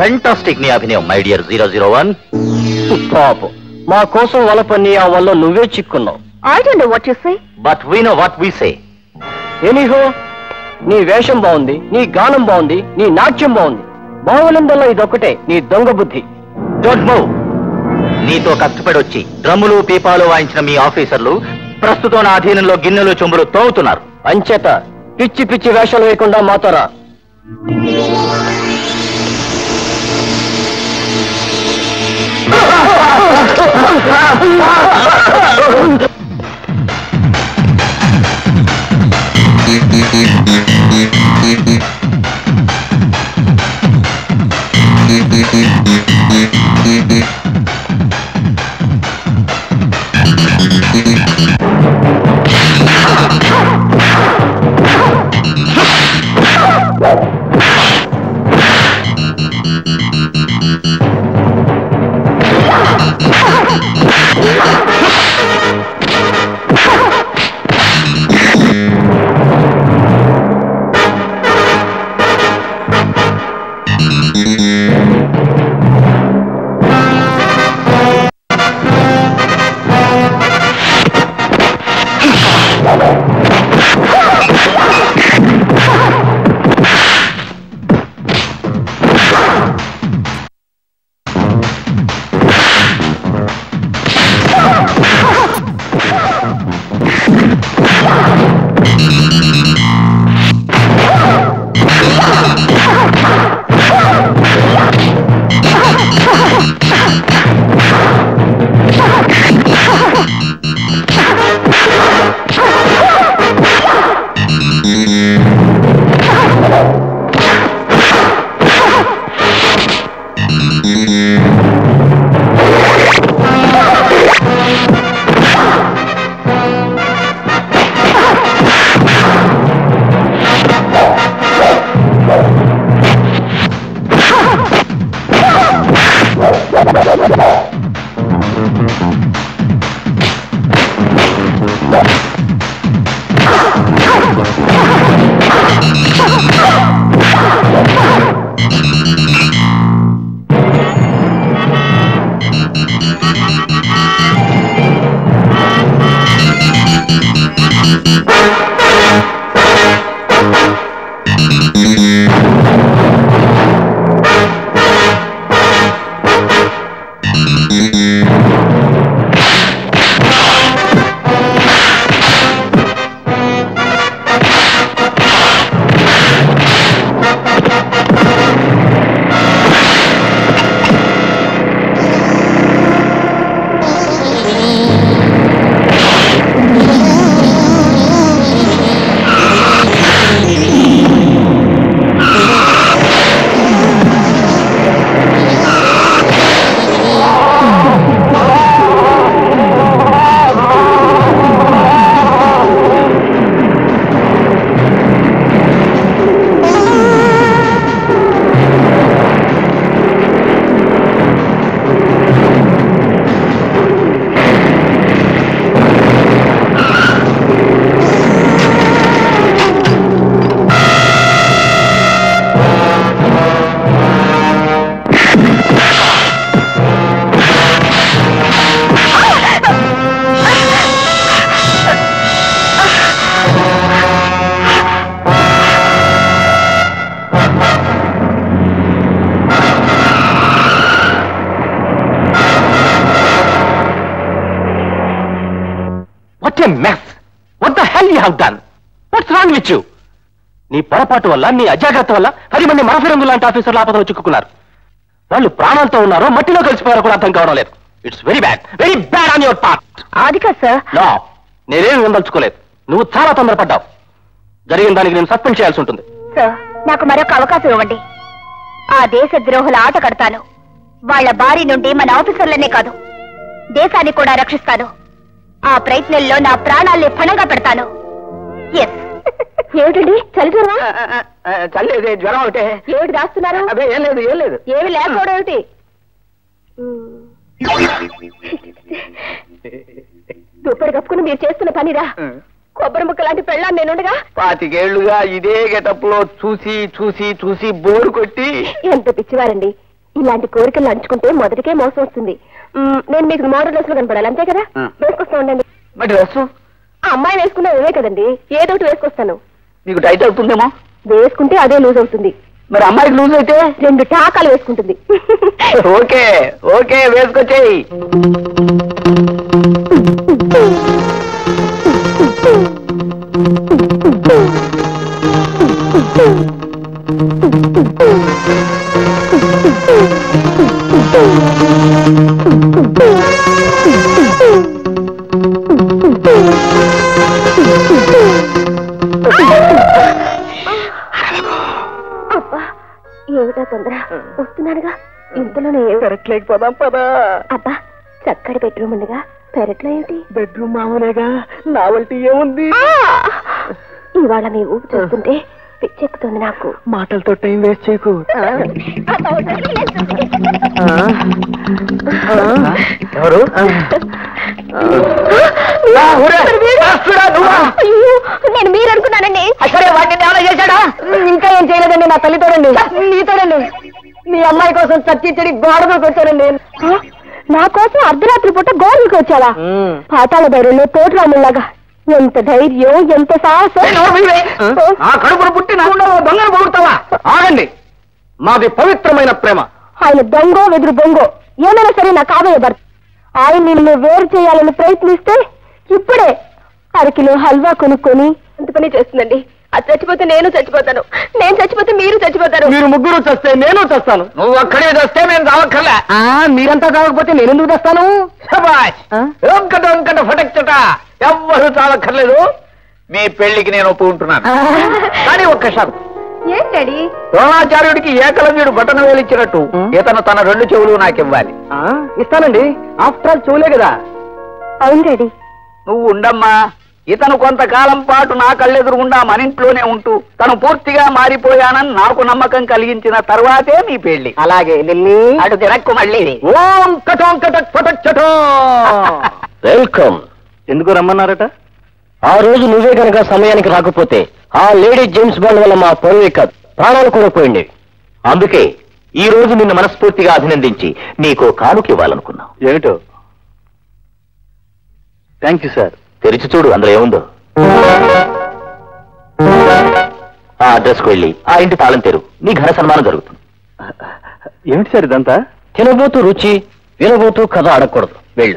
Fantastic నీ అభినయం my dear zero zero one పాపం మా కోసం వలపన్ని ఆ వల్ల నువ్వే చిక్కున్నావు I don't know what you say but we know what we say anyhow నీ వేషం బాగుంది నీ గానం బాగుంది నీ నాట్యం బాగుంది బాగులందల్లా ఇదొక్కటే నీ దొంగ బుద్ధి డోంట్ మూవ్ నీతో కష్టపడి వచ్చి డ్రమ్ములు పీపాలు వాయించిన మీ ఆఫీసర్లు ప్రస్తుతం నా అధీనంలో గిన్నెలు చెంబులు తోగుతున్నారు అంచేత పిచ్చి పిచ్చి వేషాలు వేయకుండా మాతోరా what a mess what the hell you have done what's wrong with you నీ పొరపాటు వల్ల నీ అజాగ్రత్త వల్ల పది మంది మరఫిరంగు లాంటి ఆఫీసర్లు ఆపదలో చిక్కుకున్నారు వాళ్ళు ప్రాణాలతో ఉన్నారో మట్టిలో కలిసిపోయారో కూడా అర్థం కావడం లేదు it's very bad very bad on your part అది కాదు సార్ నో నేనేమి విందల్చుకోలేదు నువ్వు చాలా తొందరపడ్డావు జరిగిన దానికి నేను సస్పెండ్ చేయాల్సి ఉంటుంది సార్ నాకు మరొక అవకాశం ఇవ్వండి ఆ దేశ ద్రోహుల ఆట కడతాను వాళ్ళ బారి నుండి మన ఆఫీసర్లనే కాదు దేశాన్ని కూడా రక్షిస్తాను ఆ ప్రయత్నంలో నా ప్రాణాల్ని పణంగా పెడతాను ఎస్ ఏమిటండి చలిజ్వరమా చల్లేదు జ్వరం ఒకటే ఏమిటి రాస్తున్నారు అదే ఏం లేదు ఏం లేదు ఏమి లేకపోవడం ఏమిటి దుప్పటి కప్పుకుని మీరు చేస్తున్న పనిరా కొబ్బరి ముక్క లాంటి పెళ్ళాన్ని నేనుండగా పాతికేళ్లుగా ఇదే గెటప్ లో చూసి చూసి చూసి బోరు కొట్టి ఎంత పిచ్చివారండి ఇలాంటి కోరికలు అంచుకుంటే మొదటికే మోసం వస్తుంది మ్, నేను మీకు మోడల్ డ్రెస్ లో కనపడాలి అంతే కదా ఆ. వేసుకొస్తా ఉండండి మరి డ్రెస్ ఆ అమ్మాయి వేసుకున్నా ఇవే కదండి ఏదో ఒకటి వేసుకొస్తాను నీకు టైట్ అవుతుందేమో వేసుకుంటే అదే లూజ్ అవుతుంది మరి అమ్మాయికి లూజ్ అయితే రెండు టాకాలు వేసుకుంటుంది ఓకే ఓకే వేసుకొచ్చేయి అబ్బా ఏమిటా తొందర వస్తున్నానుగా ఇంతలోనే కరెక్ట్ లేకపోదాం పదా అబ్బా చక్కటి బెడ్రూమ్ ఉండగా పెరట్లో ఏమిటి బెడ్రూమ్ మామూలేగా నావల్టీ ఏముంది ఇవాళ మీ ఊపు చూస్తుంటే పిచ్చెక్కుతుంది నాకు మాటలతో టైం వేస్ట్ చేయకు ఎవరు అయ్యో, నేను మీరు అనుకున్నానండి సరే వాటిని ఏమైనా చేశాడా ఇంకా ఏం చేయలేదండి నా తల్లితోడండి నీతోడండి మీ అమ్మాయి కోసం చచ్చి చెడి గోడకు వచ్చారండి నా కోసం అర్ధరాత్రి పూట గోడలకు వచ్చావా పాతాళ ధైర్యంలో తోటరాముల్లాగా ఎంత ధైర్యం ఎంత సాహసం ఆ కడుపును పుట్టి నా దొంగను పొగుడతావా ఆగండి మాది పవిత్రమైన ప్రేమ ఆయన దొంగో వెదురు బొంగో ఏమైనా సరే నా కాబోయే భర్త ఆయన నిన్ను వేరు చేయాలని ప్రయత్నిస్తే ఇప్పుడే అరకిలో హల్వా కొనుక్కొని అంత పని చేస్తుందండి అది చచ్చిపోతే నేను చచ్చిపోతాను నేను చచ్చిపోతే మీరు చచ్చిపోతారు మీరు ముగ్గురు చస్తే నేను చస్తాను నువ్వు అక్కడే చస్తే నేను చావక్కర్లే మీరంతా చావకపోతే నేను ఎందుకు చస్తాను ఒక్కట ఒక్కట ఫటక్చట ఎవ్వరు చావక్కర్లేదు మీ పెళ్లికి నేను ఒప్పుకుంటున్నాను కానీ ఒక్క షరతు ఏంటడి ద్రోణాచార్యుడికి ఏకలవ్యుడు బటన వేలిచ్చినట్టు ఇతను తన రెండు చెవులు నాకు ఇవ్వాలి ఇస్తానండి ఆఫ్టర్ ఆల్ చెవులే కదా అవును డాడీ నువ్వు ఉండమ్మా ఇతను కొంతకాలం పాటు నా కళ్ళెదురుగుండా మన ఇంట్లోనే ఉంటూ తను పూర్తిగా మారిపోయానని నాకు నమ్మకం కలిగించిన తర్వాతే మీ పెళ్లి అలాగే అటు తినక్కు మళ్ళీ ఓం కటోం కటక్ ఫటక్ చటో వెల్కమ్ ఎందుకు రమ్మన్నారట ఆ రోజు నువ్వే కనుక సమయానికి రాకపోతే ఆ లేడీ జేమ్స్ బాండ్ వల్ల మా పరువే కాదు ప్రాణాలు కూడా పోయింది అందుకే ఈ రోజు నిన్ను మనస్ఫూర్తిగా అభినందించి నీకు కానుక ఇవ్వాలనుకున్నాం ఏమిటో థ్యాంక్ యూ సార్ తెరిచి చూడు అందులో ఏముందో ఆ అడ్రస్కు వెళ్ళి ఆ ఇంటి తాళం తెరు నీ ఘన సన్మానం జరుగుతుంది ఏమిటి సార్ ఇదంతా తినబోతూ రుచి వినబోతూ కథ అడగకూడదు వెళ్ళు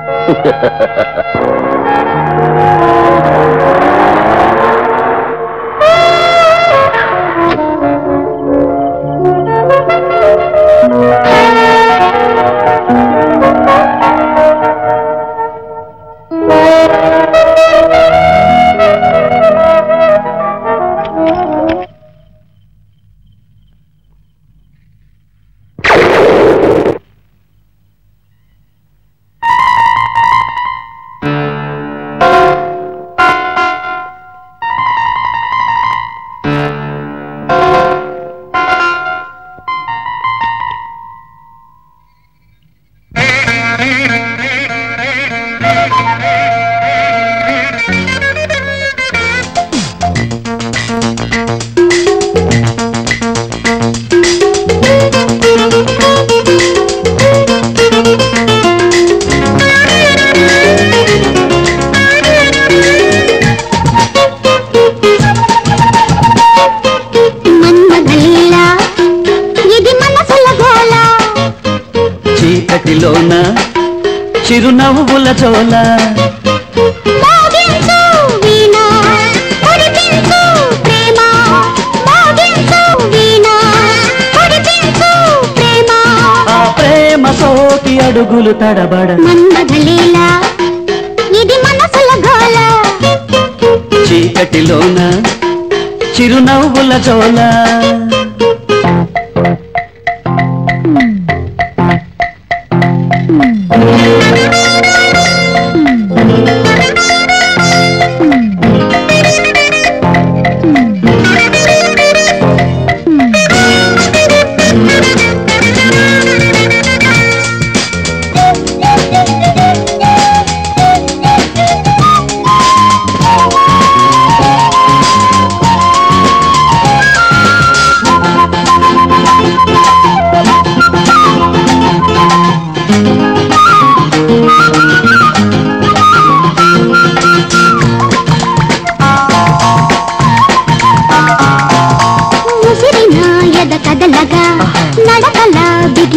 మన్మథలీలా ఇది మనసుల గోల చీకటిలోన చిరునవ్వుల జోల మోగించు వీణ కురిపించు ప్రేమ మోగించు వీణ కురిపించు ప్రేమ ఆ ప్రేమ సోకి అడుగులు తడబడ మన్మథలీలా ఇది మనసుల గోల చీకటిలోన చిరునవ్వుల జోల ఆ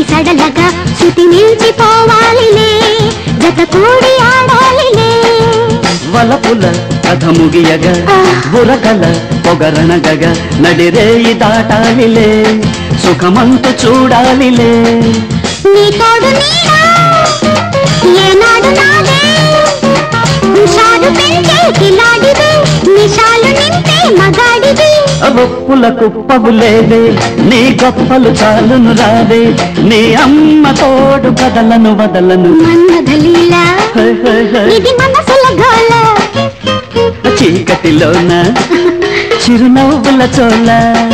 సడలగా శృతి నిలిచిపోవాలిలే జత కూడి ఆడాలిలే వలపుల కథ ముగియగా బురకల పొగరణగగా నడిరేయి దాటాలిలే సుఖమంతు చూడాలిలే నీ తోడు నీడా ఏనాడు నాదే నిషాలు పెంచే కిలాడివే నిషాలు నింపే మగాడివే ఒప్పుల కుప్పవులేదే నీ గొప్పలు చాలును రాదే నీ అమ్మ తోడు కదలను వదలను మన్మధలీలా హై, హై, హై. ఇది మనసుల గోల చీకటిలోన చిరునవ్వుల చోళ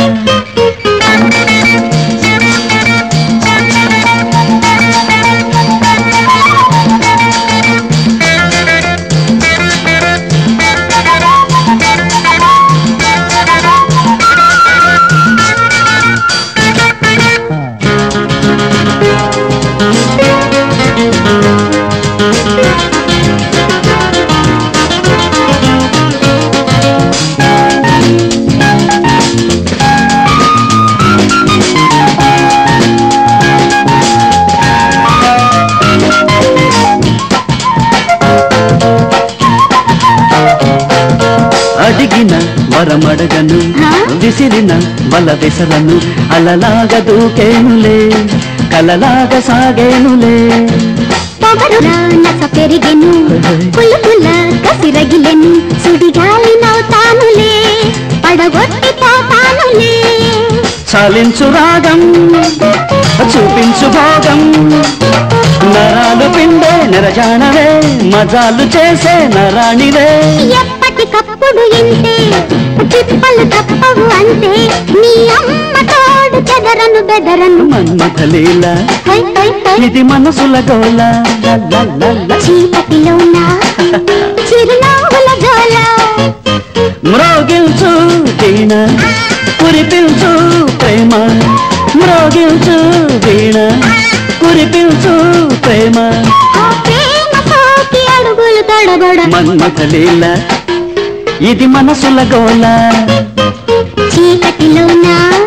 అడిగిన వరమడగను హా? విసిరిన వల విసరను అలలాగా దూకేనులే కలలాగా సాగేనులే పొగరులా నస పెరిగెను పులుపుల కసిరగిలెను సుడిగాలి నవ్వుతానులే పడగొట్టి పోతానులే చాలించు రాగం చూపించు భోగం నరాలు పిండే నిరజానవే మజాలు చేసే నరాణివే ఎప్పటికప్పుడు ఇంతే తిప్పలు తప్పవు అంతే నీ అమ్మ తోడు చెదరను బెదరను మన్మథలీల హై, హై, హై. ఇది మనసుల గోల ల, ల, ల, ల. చీకటిలోన చిరునవ్వుల జోల మ్రోగిల్చు వీణ కురిపించు ప్రేమ మ్రోగిల్చు వీణ కురిపించు ప్రేమ ఆ ప్రేమ పోకి అడుగులు తడబడ మన్మథలీల ఇది మనసుల గోల చీకటిలోన